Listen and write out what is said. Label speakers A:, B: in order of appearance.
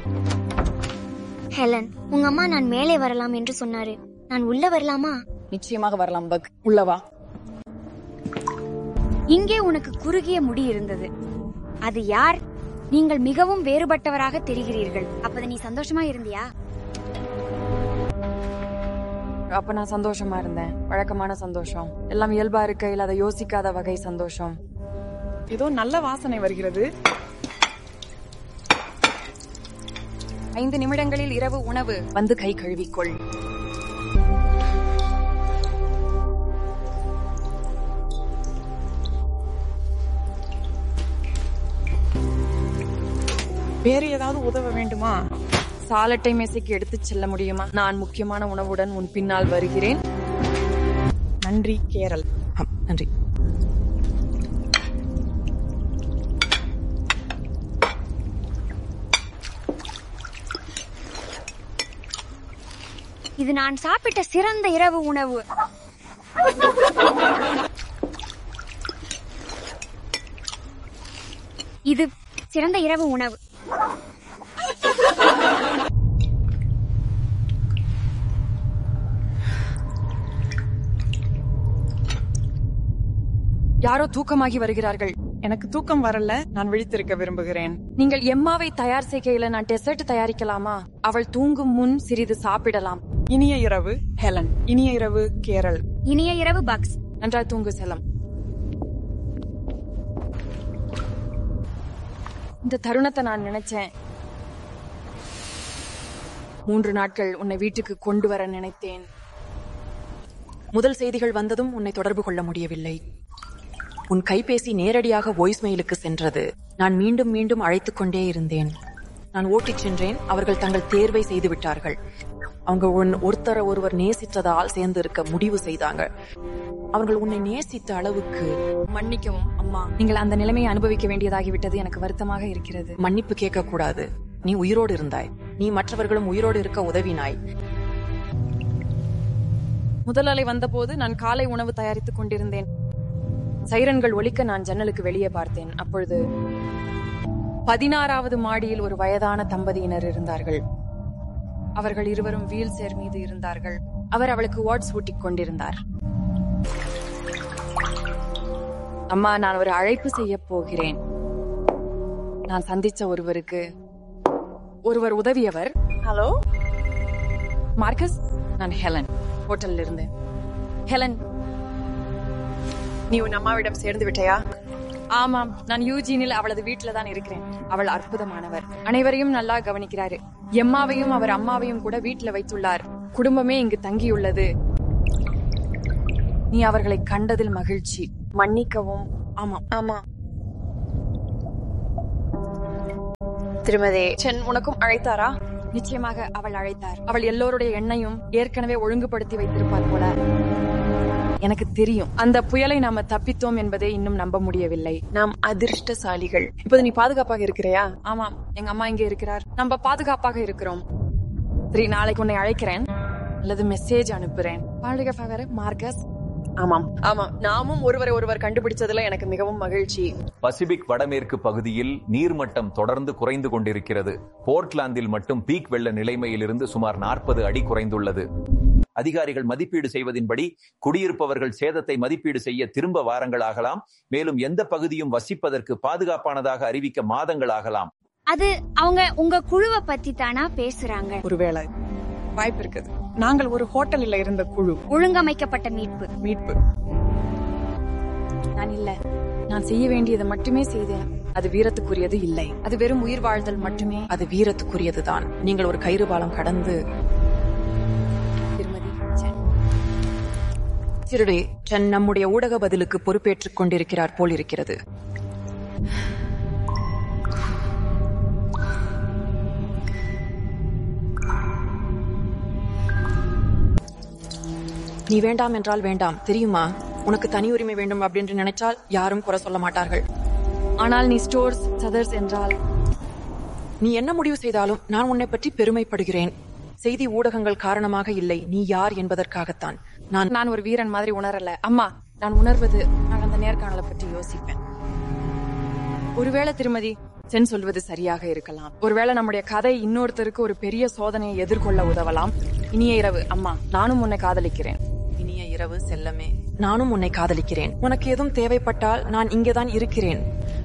A: Helen உங்க அம்மா நான் மேலே வரலாம் என்று சொன்னாரு நான் உள்ள வரலாமா
B: நிச்சயமாக வரலாம் பக் உள்ளவா
C: இங்கே உனக்கு குறுகிய முடி இருந்தது அது யார் நீங்கள் மிகவும் வேறுபட்டவராக தெரிகிறீர்கள் அப்போது நீ சந்தோஷமா இருந்தியா
B: அப்ப நான் சந்தோஷமா இருந்தேன் வழக்கமான சந்தோஷம் எல்லாம் இயல்பா இருக்கையில் அதை யோசிக்காத வகை சந்தோஷம்
D: ஏதோ நல்ல வாசனை வருகிறது
B: ஐந்து நிமிடங்களில் இரவு உணவு வந்து கை கழுவிக்கொள்
D: வேறு ஏதாவது உதவ வேண்டுமா
B: சாலட்டை மேசைக்கு எடுத்துச் செல்ல முடியுமா நான் முக்கியமான உணவுடன் உன் பின்னால் வருகிறேன்
D: நன்றி கேரள்
B: ஆம், நன்றி
C: இது நான் சாப்பிட்ட சிறந்த இரவு உணவு இது சிறந்த இரவு உணவு
B: யாரோ தூக்கமாகி வருகிறார்கள்
D: எனக்கு தூக்கம் வரல நான் விழித்திருக்க விரும்புகிறேன்
B: நீங்கள் எம்மாவை தயார் செய்கையில நான் டெசர்ட் தயாரிக்கலாமா அவள் தூங்கும் முன் சிறிது சாப்பிடலாம்
D: இனிய இரவு ஹெலன் இனிய இரவு கேரள்
C: இனிய இரவு பக்ஸ்
B: நன்றாய் தூங்கு செல்லம் இந்த தருணத்தை நான் நினைச்சேன் மூன்று நாட்கள் உன்னை வீட்டுக்கு கொண்டு வர நினைத்தேன்
E: முதல் செய்திகள் வந்ததும் உன்னை தொடர்பு கொள்ள முடியவில்லை உன் கைபேசி நேரடியாக வாய்ஸ்மெயிலுக்கு சென்றது நான் மீண்டும் மீண்டும் அழைத்துக் கொண்டே இருந்தேன் நான் ஓட்டிச் சென்றேன் அவர்கள் தங்கள் தேர்வை செய்து விட்டார்கள் அவங்க உன் ஒருத்தர ஒருவர் நேசித்ததால் சேர்ந்து இருக்க முடிவு செய்தாங்க அவர்கள் உன்னை நேசித்த அளவுக்கு
B: மன்னிக்கவும் அம்மா நீங்கள் அந்த நிலைமையை அனுபவிக்க வேண்டியதாகிவிட்டது எனக்கு வருத்தமாக இருக்கிறது
E: மன்னிப்பு கேட்க கூடாது நீ உயிரோடு இருந்தாய் நீ மற்றவர்களும் உயிரோடு இருக்க உதவினாய்
B: முதல் அலை வந்தபோது நான் காலை உணவு தயாரித்துக் கொண்டிருந்தேன் சைரன்கள் ஒலிக்க நான் ஜன்னலுக்கு வெளியே பார்த்தேன் அப்பொழுது பதினாறாவது மாடியில் ஒரு வயதான தம்பதியினர் இருந்தார்கள் அவர்கள் இருவரும் வீல் சேர் மீது இருந்தார்கள் அவர் அவளுக்கு வாட்ஸ் ஊட்டிக் கொண்டிருந்தார் அம்மா நான் ஒரு அழைப்பு செய்ய போகிறேன் நான் சந்திச்ச ஒருவருக்கு ஒருவர் உதவியவர்
D: ஹலோ
B: மார்க்கஸ் நான் ஹெலன் ஹோட்டல்ல இருந்தேன் ஹெலன்
D: நீ உன் அம்மாவிடம் சேர்ந்து விட்டாயா
B: ஆமாம் நான் யூஜினில் அவளது வீட்டில தான் இருக்கிறேன் அவள் அற்புதமானவர் அனைவரையும் நல்லா கவனிக்கிறாரு எம்மாவையும் அவர் அம்மாவையும் கூட வீட்டுல வைத்துள்ளார் குடும்பமே இங்கு தங்கியுள்ளது நீ அவர்களை கண்டதில் மகிழ்ச்சி மன்னிக்கவும் ஆமாம்
D: ஆமா
B: திருமதி சென் உனக்கும் அழைத்தாரா நிச்சயமாக அவள் அழைத்தார் அவள் எல்லோருடைய எண்ணையும் ஏற்கனவே ஒழுங்குபடுத்தி வைத்திருப்பார் போல எனக்கு தெரியும் அந்த புயலை நாம தப்பித்தோம் என்பதை இன்னும் நம்ப முடியவில்லை
D: நாம் அதிர்ஷ்டசாலிகள் இப்போது நீ பாதுகாப்பாக இருக்கிறையா
B: ஆமாம் எங்க அம்மா இங்க இருக்கிறார் நம்ம பாதுகாப்பாக இருக்கிறோம் சரி நாளைக்கு உன்னை அழைக்கிறேன் அல்லது மெசேஜ் அனுப்புறேன் வாழ்க ஃபவர் மார்க்கஸ்
D: ஆமாம் ஆமாம் நாமும் ஒருவரை ஒருவர் கண்டுபிடிச்சதுல எனக்கு மிகவும் மகிழ்ச்சி
F: பசிபிக் வடமேற்கு பகுதியில் நீர்மட்டம் தொடர்ந்து குறைந்து கொண்டிருக்கிறது போர்ட்லாந்தில் மட்டும் பீக் வெள்ள நிலைமையிலிருந்து சுமார் நாற்பது அடி குறைந்துள்ளது அதிகாரிகள் மதிப்பீடு செய்வதின்படி குடியிருப்பவர்கள் சேதத்தை மதிப்பீடு செய்ய திரும்ப வாரங்கள் ஆகலாம் மேலும் எந்த பகுதியும் வசிப்பதற்கு பாதுகாப்பானதாக அறிவிக்க மாதங்கள் ஆகலாம்
C: அது அவங்க உங்க குழுவை பத்தி தானா பேசுறாங்க
D: ஒருவேளை வாய்ப்பு இருக்குது நாங்கள் ஒரு ஹோட்டலில் இருந்த குழு
C: ஒழுங்கமைக்கப்பட்ட மீட்பு
D: மீட்பு
B: நான் இல்ல நான் செய்ய வேண்டியதை மட்டுமே செய்தேன் அது வீரத்துக்குரியது இல்லை அது வெறும் உயிர் வாழ்தல் மட்டுமே
E: அது வீரத்துக்குரியதுதான் நீங்கள் ஒரு கயிறு பாலம் கடந்து
B: திருமதி சென்.
E: திருடே சென் நம்முடைய ஊடக பதிலுக்கு பொறுப்பேற்றுக் கொண்டிருக்கிறார் போல் இருக்கிறது நீ வேண்டாம் என்றால் வேண்டாம் தெரியுமா உனக்கு தனி உரிமை வேண்டும் அப்படின்னு நினைச்சால் யாரும் குறை சொல்ல மாட்டார்கள்
B: ஆனால் நீ ஸ்டோர்ஸ் சதர்ஸ் என்றால்
E: நீ என்ன முடிவு செய்தாலும் நான் உன்னை பற்றி பெருமைப்படுகிறேன் செய்தி ஊடகங்கள் காரணமாக இல்லை நீ யார் என்பதற்காகத்தான் நான்
B: நான் ஒரு வீரன் மாதிரி உணரல அம்மா நான் உணர்வது நான் அந்த நேர்காணலை பற்றி யோசிப்பேன் ஒருவேளை திருமதி சென் சொல்வது சரியாக இருக்கலாம் ஒருவேளை நம்முடைய கதை இன்னொருத்தருக்கு ஒரு பெரிய சோதனையை எதிர்கொள்ள உதவலாம் இனிய இரவு அம்மா நானும் உன்னை காதலிக்கிறேன்
E: இனிய இரவு செல்லமே நானும் உன்னை காதலிக்கிறேன் உனக்கு எதுவும் தேவைப்பட்டால் நான் இங்கேதான் இருக்கிறேன்